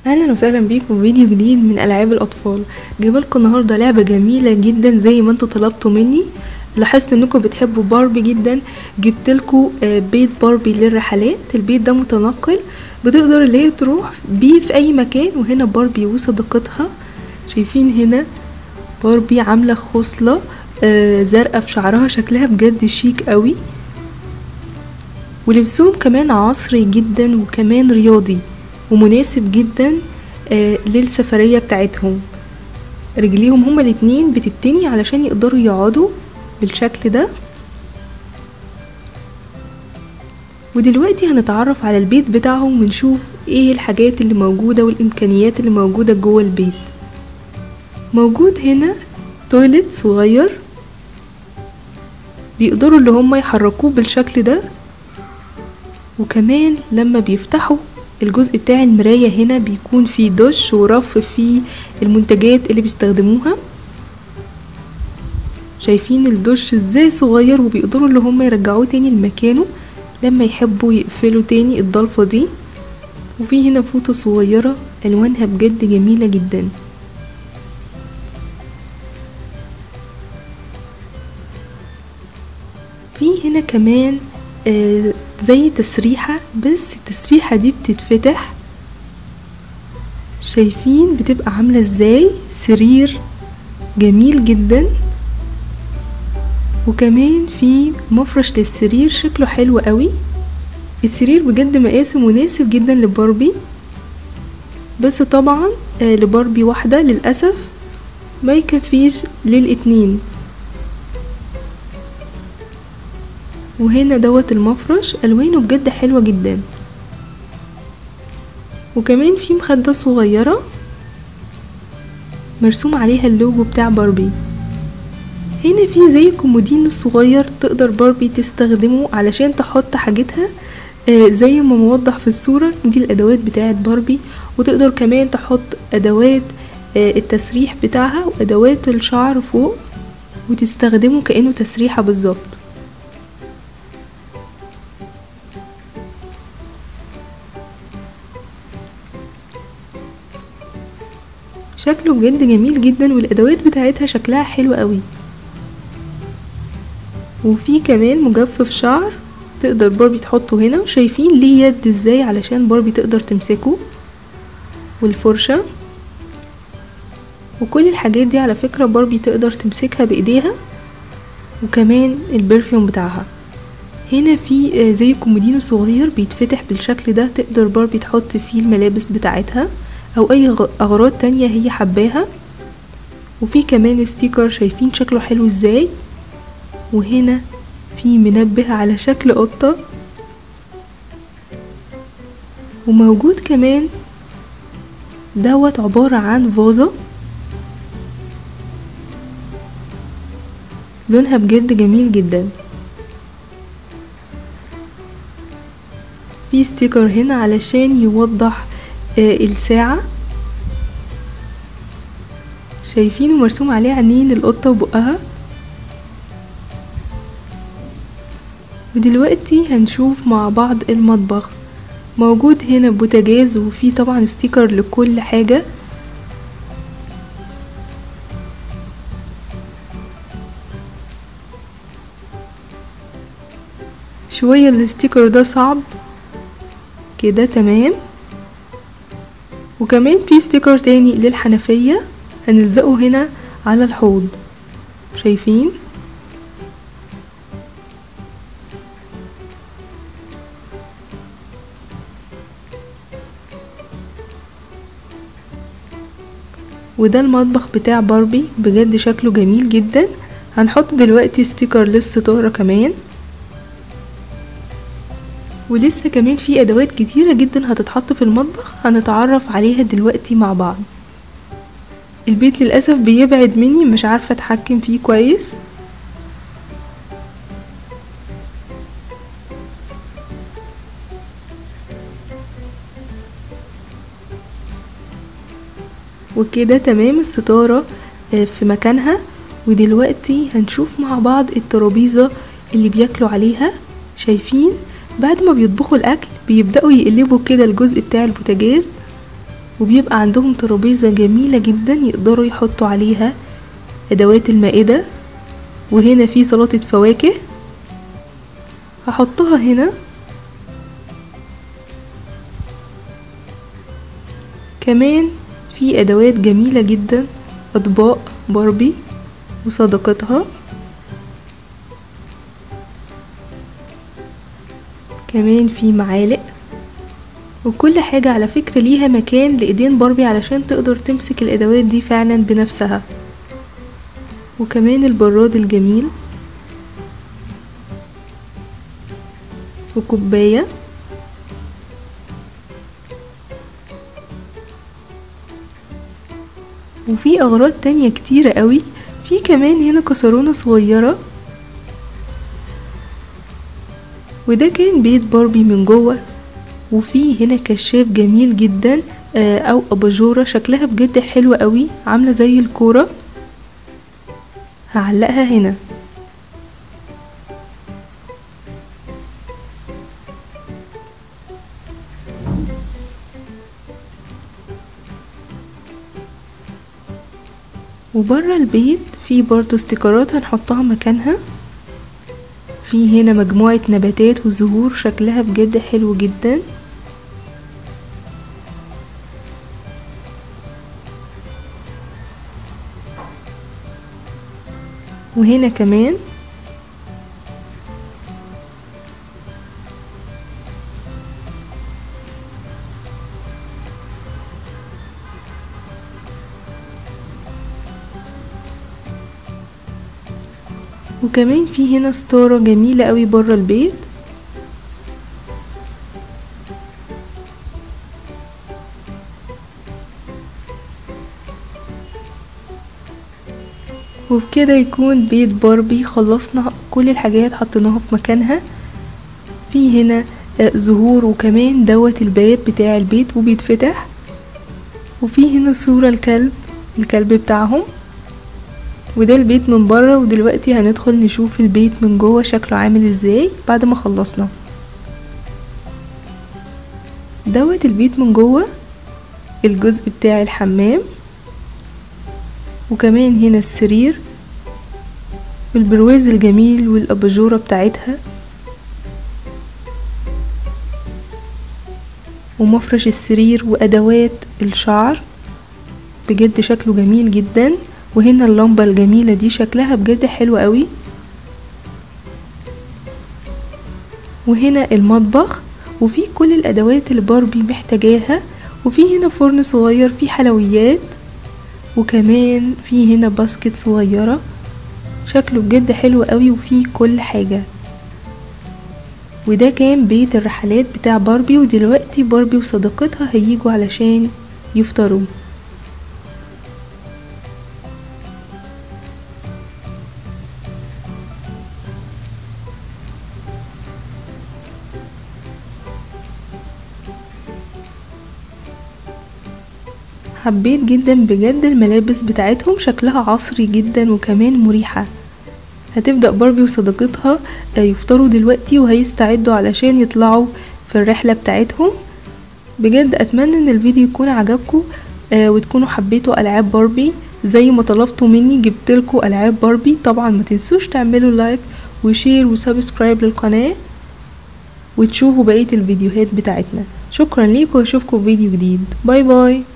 اهلا وسهلا بيكم في فيديو جديد من العاب الاطفال جايبالكم النهارده لعبه جميله جدا زي ما انتوا طلبتوا مني لاحظت انكم بتحبوا باربي جدا جبتلكوا آه، بيت باربي للرحلات البيت ده متنقل بتقدر اللي هي تروح بيه في اي مكان وهنا باربي وصديقتها شايفين هنا باربي عامله خصله آه، زرقاء في شعرها شكلها بجد شيك قوي ولبسهم كمان عصري جدا وكمان رياضي ومناسب جدا آه، للسفرية بتاعتهم رجليهم هما الاتنين بتتني علشان يقدروا يقعدوا بالشكل ده ودلوقتي هنتعرف على البيت بتاعهم ونشوف ايه الحاجات اللي موجودة والامكانيات اللي موجودة جوه البيت موجود هنا تويلت صغير بيقدروا اللي هما يحركوه بالشكل ده وكمان لما بيفتحوا الجزء بتاع المراية هنا بيكون فيه دش ورف فيه المنتجات اللي بيستخدموها شايفين الدش ازاي صغير وبيقدروا اللي هم يرجعوه تاني لمكانه لما يحبوا يقفلوا تاني الضلفة دي وفي هنا فوطة صغيرة ألوانها بجد جميلة جدا في هنا كمان آه زي تسريحة بس التسريحة دي بتتفتح شايفين بتبقى عاملة ازاي سرير جميل جدا وكمان في مفرش للسرير شكله حلو قوي السرير بجد مقاسه مناسب جدا لباربي بس طبعا آه لباربي واحدة للأسف ما يكفيش للاتنين وهنا دوت المفرش الوانه بجد حلوة جدا وكمان في مخدة صغيرة مرسوم عليها اللوجو بتاع باربي هنا في زي كومودين صغير تقدر باربي تستخدمه علشان تحط حاجتها آه زي ما موضح في الصورة دي الأدوات بتاعت باربي وتقدر كمان تحط أدوات آه التسريح بتاعها وأدوات الشعر فوق وتستخدمه كأنه تسريحة بالظبط شكله بجد جميل جدا والادوات بتاعتها شكلها حلو قوي وفي كمان مجفف شعر تقدر باربي تحطه هنا وشايفين ليه يد ازاي علشان باربي تقدر تمسكه والفرشة وكل الحاجات دي على فكرة باربي تقدر تمسكها بايديها وكمان البرفيوم بتاعها هنا في زي كومودينو صغير بيتفتح بالشكل ده تقدر باربي تحط فيه الملابس بتاعتها او اي اغراض تانية هي حباها وفي كمان ستيكر شايفين شكله حلو ازاي وهنا في منبه على شكل قطة وموجود كمان دوت عبارة عن فازة لونها بجد جميل جدا في ستيكر هنا علشان يوضح آه الساعة شايفين مرسوم عليه عينين القطة وبقها ودلوقتي هنشوف مع بعض المطبخ موجود هنا بوتاجاز وفي طبعا ستيكر لكل حاجة شوية الستيكر ده صعب كده تمام وكمان في ستيكر تاني للحنفية هنلزقه هنا على الحوض شايفين وده المطبخ بتاع باربي بجد شكله جميل جدا هنحط دلوقتي ستيكر للستارة كمان ولسه كمان في ادوات كتيرة جدا هتتحط في المطبخ هنتعرف عليها دلوقتي مع بعض البيت للأسف بيبعد مني مش عارفة اتحكم فيه كويس وكده تمام الستارة في مكانها ودلوقتي هنشوف مع بعض الترابيزة اللي بياكلوا عليها شايفين بعد ما بيطبخوا الاكل بيبداوا يقلبوا كده الجزء بتاع البوتاجاز وبيبقى عندهم ترابيزة جميلة جدا يقدروا يحطوا عليها ادوات المائدة وهنا في سلطة فواكه هحطها هنا كمان في ادوات جميلة جدا اطباق باربي وصداقتها كمان في معالق وكل حاجة على فكرة ليها مكان لإيدين باربي علشان تقدر تمسك الأدوات دي فعلا بنفسها وكمان البراد الجميل وكوباية وفي أغراض تانية كتيرة قوي في كمان هنا كسرونة صغيرة وده كان بيت باربي من جوه وفي هنا كشاف جميل جدا آه، او اباجوره شكلها بجد حلو قوي عامله زي الكوره هعلقها هنا وبره البيت في برضو استيكرات هنحطها مكانها في هنا مجموعة نباتات وزهور شكلها بجد حلو جدا وهنا كمان وكمان في هنا ستارة جميلة قوي برا البيت وبكده يكون بيت باربي خلصنا كل الحاجات حطيناها في مكانها في هنا آه، زهور وكمان دوت الباب بتاع البيت وبيتفتح وفي هنا صورة الكلب الكلب بتاعهم وده البيت من بره ودلوقتي هندخل نشوف البيت من جوه شكله عامل ازاي بعد ما خلصنا دوت البيت من جوه الجزء بتاع الحمام وكمان هنا السرير والبرواز الجميل والأباجورة بتاعتها ومفرش السرير وأدوات الشعر بجد شكله جميل جدا وهنا اللمبة الجميلة دي شكلها بجد حلو قوي وهنا المطبخ وفيه كل الأدوات اللي باربي محتاجاها وفي هنا فرن صغير فيه حلويات وكمان في هنا باسكت صغيرة شكله بجد حلو قوي وفيه كل حاجة وده كان بيت الرحلات بتاع باربي ودلوقتي باربي وصديقتها هيجوا علشان يفطروا حبيت جدا بجد الملابس بتاعتهم شكلها عصري جدا وكمان مريحة هتبدأ باربي وصديقتها آه، يفطروا دلوقتي وهيستعدوا علشان يطلعوا في الرحلة بتاعتهم بجد أتمنى إن الفيديو يكون عجبكم آه، وتكونوا حبيتوا ألعاب باربي زي ما طلبتوا مني جبتلكوا ألعاب باربي طبعا ما تنسوش تعملوا لايك وشير وسبسكرايب للقناة وتشوفوا بقية الفيديوهات بتاعتنا شكرا ليكم واشوفكم في فيديو جديد باي باي